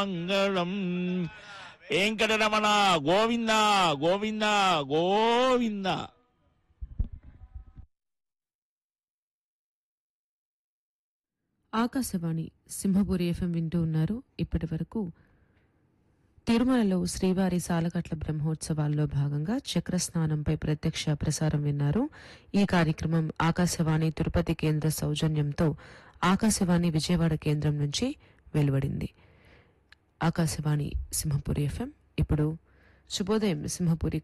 మంగళం వెంకటరమణ గోవింద గోవింద గోవింద ఆకాశవాణి సింహపురి ఎఫ్ఎం వింటూ ఉన్నారు ఇప్పటి వరకు తిరుమలలో శ్రీవారి సాలగట్ల బ్రహ్మోత్సవాల్లో భాగంగా చక్ర స్నానంపై ప్రత్యక్ష ప్రసారం విన్నారు ఈ కార్యక్రమం ఆకాశవాణి తిరుపతి కేంద్ర సౌజన్యంతో ఆకాశవాణి విజయవాడ కేంద్రం నుంచి వెలువడింది ఆకాశవాణి సింహపురి ఎఫ్ఎం ఇప్పుడు శుభోదయం సింహపురి